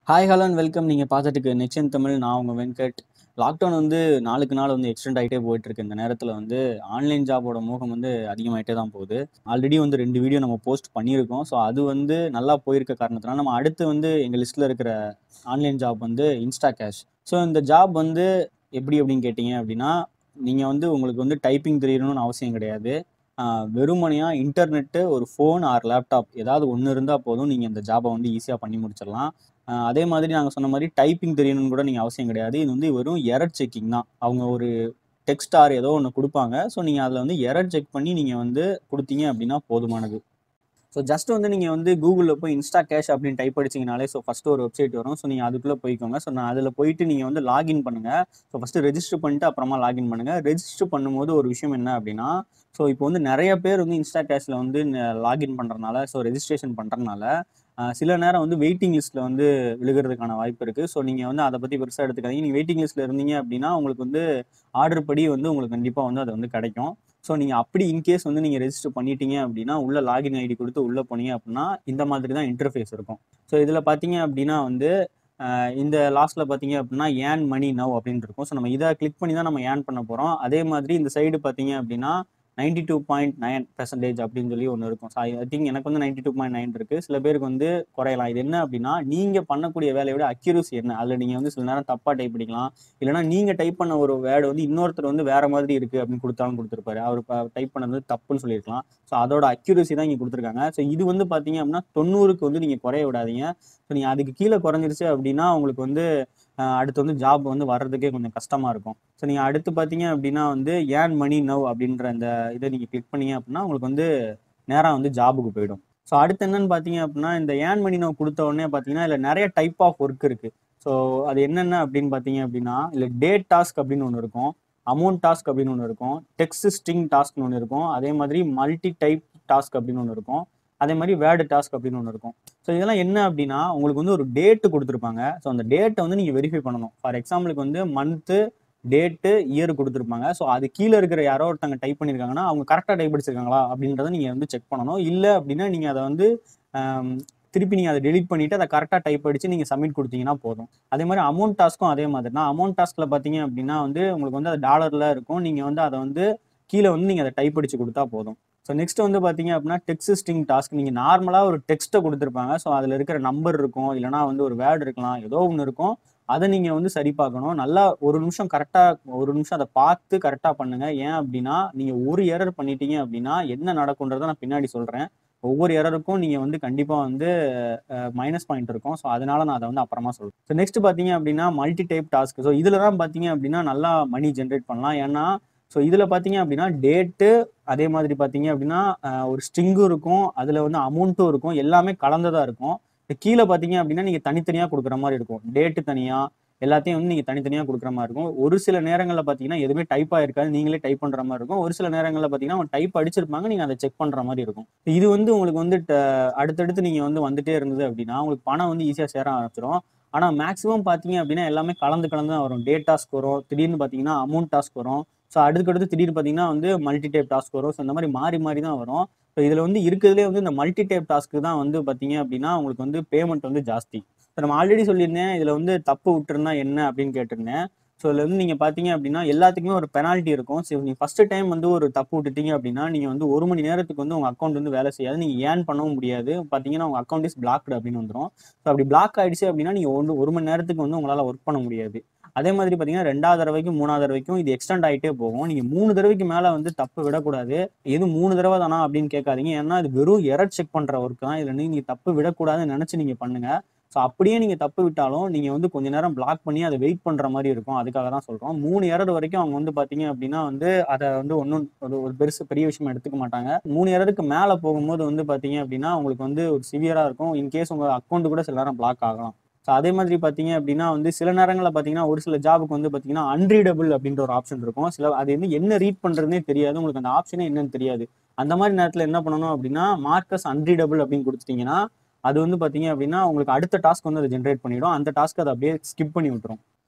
hi hello and welcome நீங்கள் பார்த்துட்டு next Tamil நான் உங்கள் வெங்கட் லாக்டவுன் வந்து நாளுக்கு நாள் வந்து எக்ஸ்டெண்ட் ஆகிட்டே போயிட்டு இருக்கு இந்த நேரத்தில் வந்து ஆன்லைன் ஜாபோட மோகம் வந்து அதிகமாகிட்டே தான் போகுது ஆல்ரெடி வந்து ரெண்டு வீடியோ நம்ம போஸ்ட் பண்ணியிருக்கோம் ஸோ அது வந்து நல்லா போயிருக்க காரணத்தினால நம்ம அடுத்து வந்து எங்கள் லிஸ்ட்டில் இருக்கிற ஆன்லைன் ஜாப் வந்து இன்ஸ்டா கேஷ் ஸோ இந்த ஜாப் வந்து எப்படி அப்படின்னு கேட்டிங்க அப்படின்னா நீங்கள் வந்து உங்களுக்கு வந்து டைப்பிங் தெரியணும்னு அவசியம் கிடையாது ஆஹ் வெறுமனையாக இன்டர்நெட்டு ஒரு ஃபோன் ஆர் லேப்டாப் ஏதாவது ஒன்று இருந்தால் போதும் நீங்கள் இந்த ஜாபை வந்து ஈஸியாக பண்ணி முடிச்சிடலாம் ஆஹ் அதே மாதிரி நாங்கள் சொன்ன மாதிரி டைப்பிங் தெரியணும்னு கூட நீங்கள் அவசியம் கிடையாது இது வந்து வெறும் எரர் செக்கிங் தான் அவங்க ஒரு டெக்ஸ்ட் ஆர் ஏதோ ஒன்று கொடுப்பாங்க ஸோ நீங்கள் அதில் வந்து எரர் செக் பண்ணி நீங்கள் வந்து கொடுத்தீங்க அப்படின்னா போதுமானது ஸோ ஜஸ்ட் வந்து நீங்கள் வந்து கூகுளில் போய் இன்ஸ்டா கேஷ் அப்படின்னு டைப் அடிச்சிங்கனாலே ஸோ ஃபஸ்ட்டு ஒரு வெப்சைட் வரும் ஸோ நீங்கள் அதுக்குள்ளே போய்க்கோங்க ஸோ நான் அதில் போயிட்டு நீங்கள் வந்து லாகின் பண்ணுங்கள் ஸோ ஃபஸ்ட்டு ரெஜிஸ்டர் பண்ணிட்டு அப்புறமா லாகின் பண்ணுங்கள் ரெஜிஸ்டர் பண்ணும்போது ஒரு விஷயம் என்ன அப்படின்னா ஸோ இப்போ வந்து நிறைய பேர் வந்து இன்ஸ்டா கேஷில் வந்து லாகின் பண்ணுறதுனால ஸோ ரெஜிஸ்ட்ரேஷன் பண்ணுறதுனால சில நேரம் வந்து வெயிட்டிங் லிஸ்ட்டில் வந்து விழுகிறதுக்கான வாய்ப்பு இருக்குது ஸோ நீங்கள் வந்து அதை பற்றி பெருசாக எடுத்துக்காதீங்க நீங்கள் வெயிட்டிங் லிஸ்ட்டில் இருந்தீங்க அப்படின்னா உங்களுக்கு வந்து ஆர்டர் படி வந்து உங்களுக்கு கண்டிப்பாக வந்து அது வந்து கிடைக்கும் ஸோ நீங்கள் அப்படி இன்கேஸ் வந்து நீங்கள் ரெஜிஸ்டர் பண்ணிட்டீங்க அப்படின்னா உள்ள லாகின் ஐடி கொடுத்து உள்ளே போனீங்க அப்படின்னா இந்த மாதிரி தான் இன்டர்ஃபேஸ் இருக்கும் ஸோ இதில் பார்த்தீங்க அப்படின்னா வந்து ஆஹ் இந்த லாஸ்ட்டில் பார்த்தீங்க அப்படின்னா ஏன் மணி நவ் அப்படின்னு இருக்கும் ஸோ நம்ம இதை கிளிக் பண்ணி தான் நம்ம ஏன் பண்ண போகிறோம் அதே மாதிரி இந்த சைடு பார்த்தீங்க அப்படின்னா ninety two point nine percentage அப்படின்னு சொல்லி ஒன்று இருக்கும் ஸோ ஐ திங்க் எனக்கு வந்து நைன்டி டூ பாயிண்ட் நைன் இருக்குது சில பேருக்கு வந்து குறையலாம் இது என்ன அப்படின்னா நீங்கள் பண்ணக்கூடிய வேலையோட அக்யூரசி என்ன அதில் நீங்கள் வந்து சில நேரம் தப்பாக டைப் பண்ணிக்கலாம் இல்லைனா நீங்கள் டைப் பண்ண ஒரு வேர்டு வந்து இன்னொருத்தர் வந்து வேற மாதிரி இருக்குது அப்படின்னு கொடுத்தாலும் கொடுத்துருப்பாரு அவர் டைப் பண்ணது வந்து தப்புன்னு சொல்லியிருக்கலாம் ஸோ அதோட அக்யூரசி தான் இங்கே கொடுத்துருக்காங்க ஸோ இது வந்து பார்த்தீங்க அப்படின்னா தொண்ணூறுக்கு வந்து நீங்கள் குறைய விடாதீங்க ஸோ நீங்கள் அதுக்கு கீழே குறைஞ்சிருச்சு அப்படின்னா உங்களுக்கு வந்து ஆஹ் அடுத்து வந்து ஜாப் வந்து வர்றதுக்கே கொஞ்சம் கஷ்டமாக இருக்கும் ஸோ நீங்கள் அடுத்து பார்த்தீங்க அப்படின்னா வந்து ஏன் மணி நவ் அப்படின்ற அந்த இதை நீங்கள் கிளிக் பண்ணீங்க அப்படின்னா உங்களுக்கு வந்து நேராக வந்து ஜாபுக்கு போயிடும் ஸோ அடுத்து என்னன்னு பார்த்தீங்க அப்படின்னா இந்த ஏன் மணி நவ் கொடுத்த உடனே பார்த்தீங்கன்னா இதில் நிறைய டைப் ஆஃப் ஒர்க் இருக்குது ஸோ அது என்னென்ன அப்படின்னு பார்த்தீங்க அப்படின்னா இல்லை டேட் டாஸ்க் அப்படின்னு ஒன்று இருக்கும் அமௌண்ட் டாஸ்க் அப்படின்னு ஒன்று இருக்கும் டெக்ஸ்ட் ஸ்ட்ரிங் டாஸ்க்னு ஒன்று இருக்கும் அதே மாதிரி மல்டி டைப் டாஸ்க் அப்படின்னு ஒன்று இருக்கும் அதே மாதிரி வேர்டு டாஸ்க் அப்படின்னு ஒன்று இருக்கும் ஸோ இதெல்லாம் என்ன அப்படின்னா உங்களுக்கு வந்து ஒரு டேட்டு கொடுத்துருப்பாங்க ஸோ அந்த டேட்டை வந்து நீங்கள் வெரிஃபை பண்ணணும் ஃபார் எக்ஸாம்பிளுக்கு வந்து மந்த்து டேட்டு இயர் கொடுத்துருப்பாங்க ஸோ அது கீழே இருக்கிற யாரோ ஒருத்தங்க டைப் பண்ணியிருக்காங்கன்னா அவங்க கரெக்டாக டைப் அடிச்சிருக்காங்களா அப்படின்றத நீங்கள் வந்து செக் பண்ணணும் இல்லை அப்படின்னா நீங்கள் அதை வந்து ஆம், திருப்பி நீங்கள் அதை டெலிட் பண்ணிவிட்டு அதை கரெக்டாக டைப் அடித்து நீங்கள் சப்மிட் கொடுத்தீங்கன்னா போதும் அதே மாதிரி அமௌண்ட் டாஸ்க்கும் அதே மாதிரி தான் அமௌண்ட் டாஸ்கில் பார்த்தீங்க அப்படின்னா வந்து உங்களுக்கு வந்து அது டாலரில் இருக்கும் நீங்கள் வந்து அதை வந்து கீழே வந்து நீங்கள் அதை டைப் அடித்து கொடுத்தா போதும் ஸோ நெக்ஸ்ட் வந்து பார்த்தீங்க அப்படின்னா டெக்ஸ்ட் ஸ்டிங் டாஸ்க் நீங்கள் நார்மலாக ஒரு டெக்ஸ்ட்டை கொடுத்துருப்பாங்க ஸோ அதில் இருக்கிற நம்பர் இருக்கும் இல்லைனா வந்து ஒரு வேர்டு இருக்கலாம் ஏதோ ஒன்று இருக்கும் அதை நீங்கள் வந்து சரி பார்க்கணும் நல்லா ஒரு நிமிஷம் கரெக்டாக ஒரு நிமிஷம் அதை பார்த்து கரெக்டாக பண்ணுங்கள் ஏன் அப்படின்னா நீங்கள் ஒரு எரர் பண்ணிட்டீங்க அப்படின்னா என்ன நடக்குன்றதை நான் பின்னாடி சொல்கிறேன் ஒவ்வொரு எரருக்கும் நீங்கள் வந்து கண்டிப்பாக வந்து மைனஸ் பாயிண்ட் இருக்கும் ஸோ அதனால நான் அதை வந்து அப்புறமா சொல்கிறேன் ஸோ நெக்ஸ்ட் பார்த்தீங்க அப்படின்னா மல்டி டைப் டாஸ்க் ஸோ இதில் தான் பார்த்தீங்க அப்படின்னா நல்லா மணி ஜென்ரேட் பண்ணலாம் ஏன்னா ஸோ இதில் பார்த்தீங்க அப்படின்னா டேட்டு அதே மாதிரி பார்த்தீங்க அப்படின்னா அஹ், ஒரு ஸ்ட்ரிங்கும் இருக்கும் அதில் வந்து அமௌண்ட்டும் இருக்கும் எல்லாமே கலந்ததாக இருக்கும் இந்த கீழே பார்த்தீங்க அப்படின்னா நீங்கள் தனித்தனியாக கொடுக்குற மாதிரி இருக்கும் டேட்டு தனியாக எல்லாத்தையும் வந்து நீங்கள் தனித்தனியாக கொடுக்குற மாதிரி இருக்கும் ஒரு சில நேரங்களில் பார்த்தீங்கன்னா எதுவுமே டைப்பாக இருக்காது நீங்களே டைப் பண்ணுற மாதிரி இருக்கும் ஒரு சில நேரங்களில் பார்த்தீங்கன்னா அவங்க டைப் அடிச்சிருப்பாங்க நீங்கள் அதை செக் பண்ணுற மாதிரி இருக்கும் இது வந்து உங்களுக்கு வந்து ட- அடுத்தடுத்து நீங்கள் வந்து வந்துட்டே இருந்தது அப்படின்னா உங்களுக்கு பணம் வந்து ஈஸியாக சேர ஆரம்பிச்சிடும் ஆனால் மேக்ஸிமம் பார்த்தீங்க அப்படின்னா எல்லாமே கலந்து கலந்து தான் வரும் டேட் டாஸ்க் வரும் திடீர்னு பார்த்தீங்கன்னா அமௌண்ட் டாஸ்க் வரும் ஸோ அடுத்தடுத்து திடீர்னு பார்த்தீங்கன்னா வந்து மல்டி டைப் டாஸ்க் வரும் ஸோ இந்த மாதிரி மாறி மாறி தான் வரும் ஸோ இதில் வந்து இருக்கிறதுலே வந்து இந்த மல்டி டைப் டாஸ்க்கு தான் வந்து பார்த்தீங்க அப்படின்னா உங்களுக்கு வந்து பேமெண்ட் வந்து ஜாஸ்தி ஸோ நம்ம ஆல்ரெடி சொல்லியிருந்தேன் இதில் வந்து தப்பு விட்டுருந்தா என்ன அப்படின்னு கேட்டிருந்தேன் ஸோ இதில் வந்து நீங்கள் பார்த்தீங்க அப்படின்னா எல்லாத்துக்குமே ஒரு பெனால்ட்டி இருக்கும் ஸோ நீங்கள் ஃபஸ்ட்டு டைம் வந்து ஒரு தப்பு விட்டுட்டீங்க அப்படின்னா நீங்கள் வந்து ஒரு மணி நேரத்துக்கு வந்து உங்கள் அக்கௌண்ட் வந்து வேலை செய்யாது நீங்கள் ஏன் பண்ணவும் முடியாது பார்த்தீங்கன்னா உங்கள் அக்கௌண்ட் இஸ் பிளாக்டு அப்படின்னு வந்துடும் ஸோ அப்படி பிளாக் ஆயிடுச்சு அப்படின்னா நீங்கள் ஒன்று ஒரு மணி நேரத்துக்கு வந்து உங்களால் ஒர்க் பண்ண முடியாது அதே மாதிரி பார்த்தீங்கன்னா ரெண்டாவது தடவைக்கும் மூணாவது தடவைக்கும் இது எக்ஸ்டெண்ட் ஆகிட்டே போகும் நீங்கள் மூணு தடவைக்கு மேலே வந்து தப்பு விடக்கூடாது எது மூணு தடவை தானா அப்படின்னு கேட்காதீங்க ஏன்னா இது வெறும் எரர் செக் பண்ணுற ஒர்க் தான் இதில் நீங்கள் தப்பு விடக்கூடாதுன்னு நினச்சி நீங்கள் பண்ணுங்க ஸோ அப்படியே நீங்கள் தப்பு விட்டாலும் நீங்கள் வந்து கொஞ்ச நேரம் பிளாக் பண்ணி அதை வெயிட் பண்ணுற மாதிரி இருக்கும் அதுக்காக தான் சொல்கிறோம் மூணு எரர் வரைக்கும் அவங்க வந்து பார்த்தீங்க அப்படின்னா வந்து அதை வந்து ஒன்றும் ஒரு ஒரு பெருசு பெரிய விஷயமா எடுத்துக்க மாட்டாங்க மூணு எரருக்கு மேலே போகும்போது வந்து பார்த்தீங்க அப்படின்னா உங்களுக்கு வந்து ஒரு சிவியராக இருக்கும் இன்கேஸ் உங்கள் அக்கௌண்ட் கூட சில நேரம் பிளாக் ஆகலாம் ஸோ அதே மாதிரி பார்த்தீங்க அப்படின்னா வந்து சில நேரங்களில் பார்த்தீங்கன்னா ஒரு சில ஜாபுக்கு வந்து பார்த்தீங்கன்னா அன்ரீடபிள் அப்படின்ற ஒரு ஆப்ஷன் இருக்கும் சில அது வந்து என்ன ரீட் பண்ணுறதுனே தெரியாது உங்களுக்கு அந்த ஆப்ஷனே என்னன்னு தெரியாது அந்த மாதிரி நேரத்தில் என்ன பண்ணணும் அப்படின்னா மார்க்கஸ் அன்ரீடபிள் அப்படின்னு கொடுத்துட்டீங்கன்னா அது வந்து பார்த்தீங்க அப்படின்னா உங்களுக்கு அடுத்த டாஸ்க் வந்து அதை ஜென்ரேட் பண்ணிடும் அந்த டாஸ்க் அதை அப்படியே ஸ்கிப் பண்ணி விட்டுரும்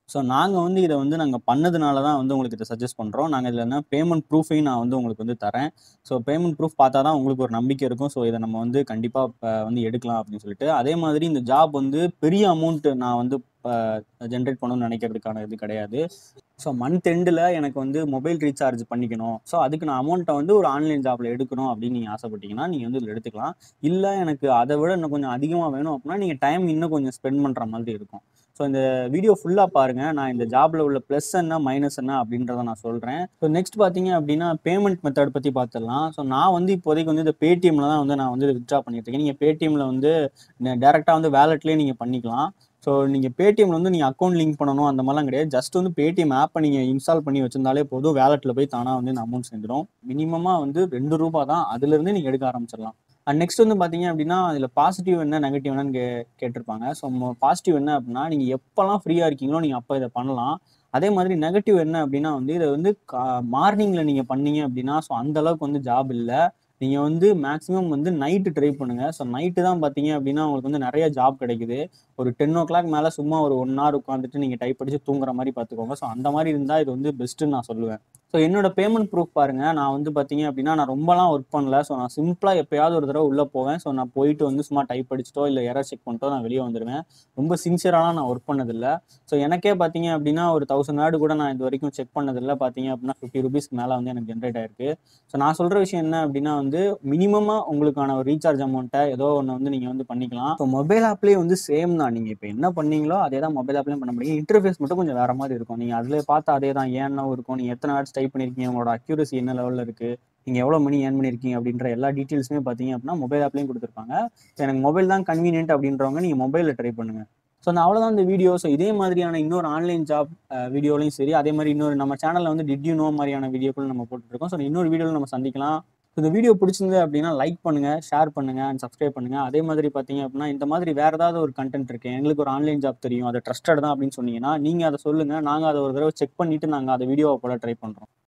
ஸோ நாங்கள் வந்து இதை வந்து நாங்கள் பண்ணதுனால தான் வந்து உங்களுக்கு இதை சஜஸ்ட் பண்ணுறோம் நாங்கள் இதில் என்ன பேமெண்ட் ப்ரூஃபையும் நான் வந்து உங்களுக்கு வந்து தரேன் ஸோ பேமெண்ட் ப்ரூஃப் பார்த்தா தான் உங்களுக்கு ஒரு நம்பிக்கை இருக்கும் ஸோ இதை நம்ம வந்து கண்டிப்பாக வந்து எடுக்கலாம் அப்படின்னு சொல்லிட்டு அதே மாதிரி இந்த ஜாப் வந்து பெரிய அமௌண்ட் நான் வந்து ஜென்ரேட் பண்ணணும்னு நினைக்கிறதுக்கான இது கிடையாது ஸோ மந்த் எண்டில் எனக்கு வந்து மொபைல் ரீசார்ஜ் பண்ணிக்கணும் ஸோ அதுக்கு நான் அமௌண்ட்டை வந்து ஒரு ஆன்லைன் ஜாப்பில் எடுக்கணும் அப்படின்னு நீங்கள் ஆசைப்பட்டீங்கன்னா நீங்கள் வந்து இதில் எடுத்துக்கலாம் இல்லை எனக்கு அதை விட இன்னும் கொஞ்சம் அதிகமாக வேணும் அப்படின்னா நீங்கள் டைம் இன்னும் கொஞ்சம் ஸ்பெண்ட் பண்ணுற மாதிரி இருக்கும் ஸோ இந்த வீடியோ ஃபுல்லாக பாருங்கள் நான் இந்த ஜாபில் உள்ள ப்ளஸ் என்ன மைனஸ் என்ன அப்படின்றத நான் சொல்கிறேன் ஸோ நெக்ஸ்ட் பார்த்தீங்க அப்படின்னா பேமெண்ட் மெத்தட் பற்றி பார்த்துடலாம் ஸோ நான் வந்து இப்போதைக்கு வந்து இந்த பேடிஎம்மில் தான் வந்து நான் வந்து வித்ட்ரா பண்ணிட்டு இருக்கேன் நீங்கள் பேடிஎம்மில் வந்து டேரெக்டாக வந்து வேலெட்லேயே நீங்கள் பண்ணிக்கலாம் ஸோ நீங்கள் பேடிஎம்ல வந்து நீங்கள் அக்கௌண்ட் லிங்க் பண்ணணும் அந்த மாதிரிலாம் கிடையாது ஜஸ்ட் வந்து பேடிஎம் ஆப்பை நீங்கள் இன்ஸ்டால் பண்ணி வச்சிருந்தாலே போதும் வேலெட்டில் போய் தானாக வந்து இந்த அமௌண்ட் சேர்ந்துடும் மினிமமாக வந்து ரெண்டு ரூபா தான் அதுலேருந்து நீங்கள் எடுக்க ஆரம்பிச்சிடலாம் அண்ட் நெக்ஸ்ட் வந்து பார்த்தீங்க அப்படின்னா அதில் பாசிட்டிவ் என்ன நெகட்டிவ் என்னன்னு கே கேட்டிருப்பாங்க ஸோ பாசிட்டிவ் என்ன அப்படின்னா நீங்கள் எப்போல்லாம் ஃப்ரீயாக இருக்கீங்களோ நீங்கள் அப்போ இதை பண்ணலாம் அதே மாதிரி நெகட்டிவ் என்ன அப்படின்னா வந்து இதை வந்து மார்னிங்கில் நீங்கள் பண்ணீங்க அப்படின்னா ஸோ அந்த அளவுக்கு வந்து ஜாப் இல்லை நீங்கள் வந்து மேக்ஸிமம் வந்து நைட்டு ட்ரை பண்ணுங்கள் ஸோ நைட்டு தான் பார்த்தீங்க அப்படின்னா உங்களுக்கு வந்து நிறைய ஜாப் கிடைக்குது ஒரு டென் ஓ கிளாக் மேலே சும்மா ஒரு ஒன் ஹவர் உட்காந்துட்டு நீங்கள் டைப் படித்து தூங்குற மாதிரி பார்த்துக்கோங்க ஸோ அந்த மாதிரி இருந்தால் இது வந்து பெஸ்ட்டுன்னு நான் சொல்லுவேன் ஸோ என்னோட பேமெண்ட் ப்ரூஃப் பாருங்க நான் வந்து பார்த்தீங்க அப்படின்னா நான் ரொம்பலாம் ஒர்க் பண்ணல ஸோ நான் சிம்பிளாக எப்பயாவது ஒரு தடவை உள்ளே போவேன் ஸோ நான் போயிட்டு வந்து சும்மா டைப் அடிச்சிட்டோ இல்லை எரர் செக் பண்ணிட்டோ நான் வெளியே வந்துடுவேன் ரொம்ப சின்சியராலாம் நான் ஒர்க் பண்ணதில்லை ஸோ எனக்கே பார்த்தீங்க அப்படின்னா ஒரு தௌசண்ட் வேர்டு கூட நான் இது வரைக்கும் செக் பண்ணதில்லை பார்த்தீங்க அப்படின்னா ஃபிஃப்டி ருபீஸ்க்கு மேலே வந்து எனக்கு ஜென்ரேட் ஆயிருக்கு ஸோ நான் சொல்கிற விஷயம் என்ன அப்படின்னா வந்து மினிமமாக உங்களுக்கான ஒரு ரீசார்ஜ் அமௌண்ட்டை ஏதோ ஒன்று வந்து நீங்கள் வந்து பண்ணிக்கலாம் ஸோ மொபைல் ஆப்லேயே வந்து சேம் தான் நீங்கள் இப்போ என்ன பண்ணீங்களோ அதே தான் மொபைல் ஆப்லேயும் பண்ண முடியும் இன்டர்ஃபேஸ் மட்டும் கொஞ்சம் வேறு மாதிரி இருக்கும் நீங்கள் அதில் பார்த்தா அதே தான் ஏன்னா இருக்கும் நீங்கள் எத்தனை வேர்ட்ஸ் டைப் பண்ணியிருக்கீங்க உங்களோட அக்யூரசி என்ன லெவலில் இருக்குது நீங்கள் எவ்வளோ மணி ஏர்ன் பண்ணியிருக்கீங்க அப்படின்ற எல்லா டீட்டெயில்ஸுமே பார்த்தீங்க அப்படின்னா மொபைல் ஆப்லேயும் கொடுத்துருப்பாங்க ஸோ எனக்கு மொபைல் தான் கன்வீனியன்ட் அப்படின்றவங்க நீங்கள் மொபைலில் ட்ரை பண்ணுங்கள் ஸோ நான் அவ்வளோதான் இந்த வீடியோ ஸோ இதே மாதிரியான இன்னொரு ஆன்லைன் ஜாப் வீடியோலையும் சரி அதே மாதிரி இன்னொரு நம்ம சேனலில் வந்து டிட் யூ நோ மாதிரியான வீடியோக்கள் நம்ம போட்டுருக்கோம் ஸோ இன்னொரு வீடியோவில் நம்ம சந்திக்கலாம் இந்த வீடியோ பிடிச்சிருந்து அப்படின்னா லைக் பண்ணுங்க ஷேர் பண்ணுங்க அண்ட் சப்ஸ்கிரைப் பண்ணுங்க அதே மாதிரி பார்த்தீங்க அப்படின்னா இந்த மாதிரி வேற ஏதாவது ஒரு கண்டென்ட் இருக்கு எங்களுக்கு ஒரு ஆன்லைன் ஜாப் தெரியும் அது ட்ரஸ்டட் தான் அப்படின்னு சொன்னீங்கன்னா நீங்க அதை சொல்லுங்க நாங்கள் அதை ஒரு தடவை செக் பண்ணிட்டு நாங்கள் அதை வீடியோவை போட ட்ரை பண்றோம்